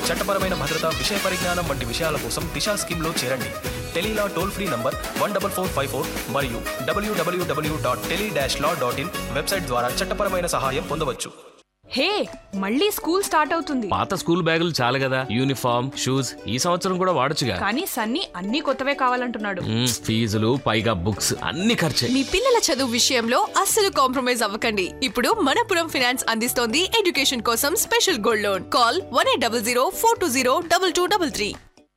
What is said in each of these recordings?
చట్టపరమైన భద్రత విషయ పరిజ్ఞానం వంటి విషయాల కోసం దిశా స్కీమ్లో చేరండి tele law toll free number one double four five four మరియు W W W dot tele dash law dot in website ద్వారా చట్టపరమైన సహాయం పొందవచ్చు హే మళ్ళీ స్కూల్ స్టార్ట్ అవుతుంది పాత స్కూల్ బ్యాగులు చాలు కదా యూనిఫామ్ షూస్ ఈ సంవత్సరం కూడా వాడొచ్చుగా కానీ సన్నీ అన్ని కొత్తవే కావాలంటున్నాడు మ్మ్, ఫీజులు పైగా బుక్స్ అన్ని ఖర్చే మీ పిల్లల చదువు విషయంలో అస్సలు కాంప్రమైజ్ అవ్వకండి ఇప్పుడు మనపురం ఫైనాన్స్ అందిస్తోంది ఎడ్యుకేషన్ కోసం special gold loan call one eight double zero four two zero double two double three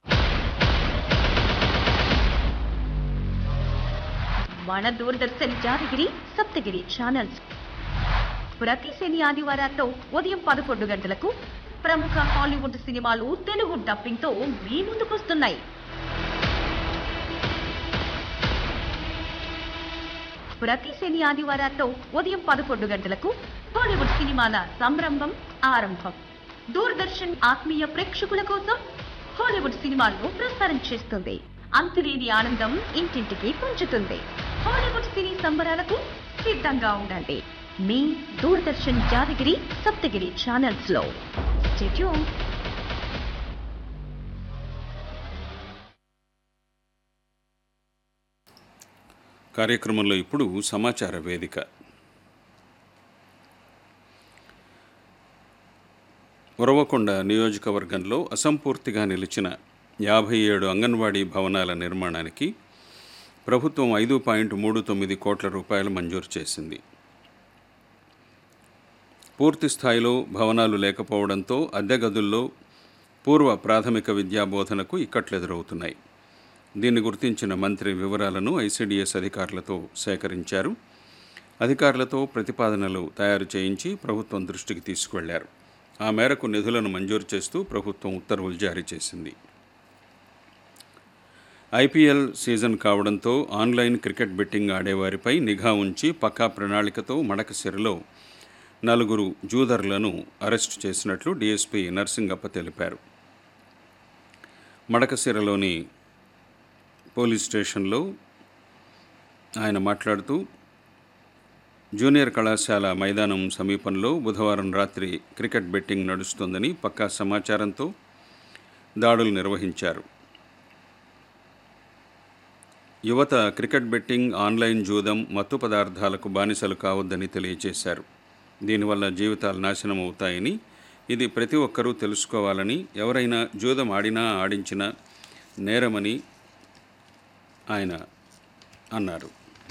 మన దూరదర్శన్ యాదగిరి సప్తగిరి ఛానల్స్ ప్రతి శని ఆదివారాల్లో ఉదయం పదకొండు గంటలకు ప్రముఖ హాలీవుడ్ సినిమాలు తెలుగు డబ్బింగ్ తో మీ ముందుకొస్తున్నాయి ప్రతి శని ఆదివారాల్లో ఉదయం పదకొండు గంటలకు హాలీవుడ్ సినిమాల సంరంభం ఆరంభం దూరదర్శన్ ఆత్మీయ ప్రేక్షకుల కోసం హాలీవుడ్ సినిమాలను ప్రసారం చేస్తుంది అంతులేని ఆనందం ఇంటింటికి పంచుతుంది హాలీవుడ్ సినీ సంబరాలకు సిద్ధంగా ఉండండి మీ దూరదర్శన్ యాదగిరి సప్తగిరి ఛానల్స్ లో స్టేట్యూన్ కార్యక్రమంలో ఇప్పుడు సమాచార వేదిక ఉరవకొండ నియోజకవర్గంలో అసంపూర్తిగా నిలిచిన యాభై ఏడు అంగన్వాడీ భవనాల నిర్మాణానికి ప్రభుత్వం ఐదు పాయింట్ మూడు తొమ్మిది కోట్ల రూపాయలు మంజూరు చేసింది పూర్తి స్థాయిలో భవనాలు లేకపోవడంతో అద్దె గదుల్లో పూర్వ ప్రాథమిక విద్యా బోధనకు ఇక్కట్లు ఎదురవుతున్నాయి దీన్ని గుర్తించిన మంత్రి వివరాలను ఐసిడిఎస్ అధికారులతో సేకరించారు అధికారులతో ప్రతిపాదనలు తయారు చేయించి ప్రభుత్వం దృష్టికి తీసుకువెళ్లారు ఆ మేరకు నిధులను మంజూరు చేస్తూ ప్రభుత్వం ఉత్తర్వులు జారీ చేసింది ఐపీఎల్ సీజన్ కావడంతో ఆన్లైన్ క్రికెట్ బెట్టింగ్ ఆడేవారిపై నిఘా ఉంచి పక్కా ప్రణాళికతో మడకసిరలో నలుగురు జూదర్లను అరెస్టు చేసినట్లు డీఎస్పీ నర్సింగప్ప తెలిపారు మడకసిరలోని పోలీస్ స్టేషన్లో ఆయన మాట్లాడుతూ జూనియర్ కళాశాల మైదానం సమీపంలో బుధవారం రాత్రి క్రికెట్ బెట్టింగ్ నడుస్తోందని పక్కా సమాచారంతో దాడులు నిర్వహించారు యువత క్రికెట్ బెట్టింగ్ ఆన్లైన్ జూదం మత్తు పదార్థాలకు బానిసలు కావద్దని తెలియజేశారు దీనివల్ల జీవితాలు నాశనం అవుతాయని ఇది ప్రతి ఒక్కరూ తెలుసుకోవాలని ఎవరైనా జూదం ఆడినా ఆడించినా నేరమని ఆయన అన్నారు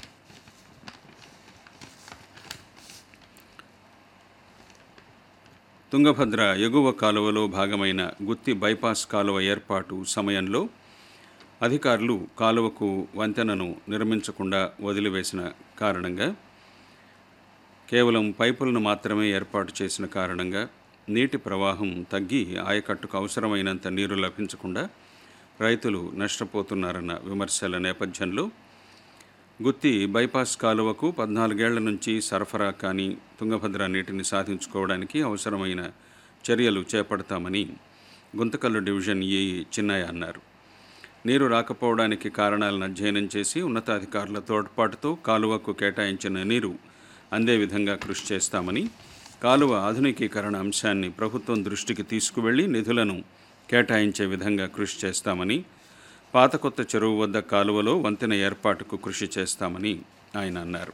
తుంగభద్ర ఎగువ కాలువలో భాగమైన గుత్తి బైపాస్ కాలువ ఏర్పాటు సమయంలో అధికారులు కాలువకు వంతెనను నిర్మించకుండా వదిలివేసిన కారణంగా కేవలం పైపులను మాత్రమే ఏర్పాటు చేసిన కారణంగా నీటి ప్రవాహం తగ్గి ఆయకట్టుకు అవసరమైనంత నీరు లభించకుండా రైతులు నష్టపోతున్నారన్న విమర్శల నేపథ్యంలో గుత్తి బైపాస్ కాలువకు పద్నాలుగేళ్ల నుంచి సరఫరా కానీ తుంగభద్ర నీటిని సాధించుకోవడానికి అవసరమైన చర్యలు చేపడతామని గుంతకల్లు డివిజన్ ఏఈ చిన్నయ్య అన్నారు నీరు రాకపోవడానికి కారణాలను అధ్యయనం చేసి ఉన్నతాధికారుల తోడ్పాటుతో కాలువకు కేటాయించిన నీరు అందే విధంగా కృషి చేస్తామని కాలువ ఆధునికీకరణ అంశాన్ని ప్రభుత్వం దృష్టికి తీసుకువెళ్లి నిధులను కేటాయించే విధంగా కృషి చేస్తామని పాత కొత్త చెరువు వద్ద కాలువలో వంతెన ఏర్పాటుకు కృషి చేస్తామని ఆయన అన్నారు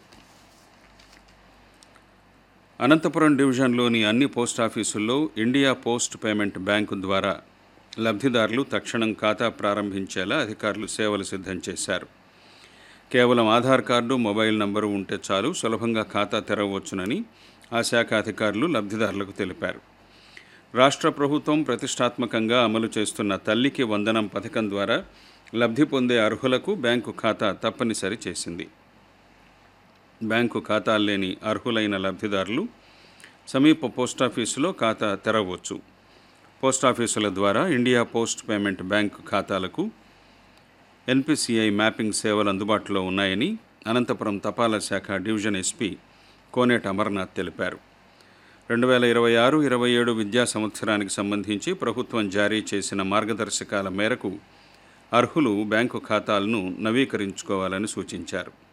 అనంతపురం డివిజన్లోని అన్ని పోస్టాఫీసుల్లో ఇండియా పోస్ట్ పేమెంట్ బ్యాంకు ద్వారా లబ్ధిదారులు తక్షణం ఖాతా ప్రారంభించేలా అధికారులు సేవలు సిద్ధం చేశారు కేవలం ఆధార్ కార్డు మొబైల్ నంబరు ఉంటే చాలు సులభంగా ఖాతా తెరవచ్చునని ఆ శాఖ అధికారులు లబ్ధిదారులకు తెలిపారు రాష్ట్ర ప్రభుత్వం ప్రతిష్టాత్మకంగా అమలు చేస్తున్న తల్లికి వందనం పథకం ద్వారా లబ్ధి పొందే అర్హులకు బ్యాంకు ఖాతా తప్పనిసరి చేసింది బ్యాంకు ఖాతాలు లేని అర్హులైన లబ్ధిదారులు సమీప పోస్టాఫీసులో ఖాతా తెరవచ్చు పోస్టాఫీసుల ద్వారా ఇండియా పోస్ట్ పేమెంట్ బ్యాంక్ ఖాతాలకు ఎన్పిసిఐ మ్యాపింగ్ సేవలు అందుబాటులో ఉన్నాయని అనంతపురం తపాలా శాఖ డివిజన్ ఎస్పీ కోనేట అమర్నాథ్ తెలిపారు రెండు వేల ఇరవై ఆరు ఇరవై ఏడు విద్యా సంవత్సరానికి సంబంధించి ప్రభుత్వం జారీ చేసిన మార్గదర్శకాల మేరకు అర్హులు బ్యాంకు ఖాతాలను నవీకరించుకోవాలని సూచించారు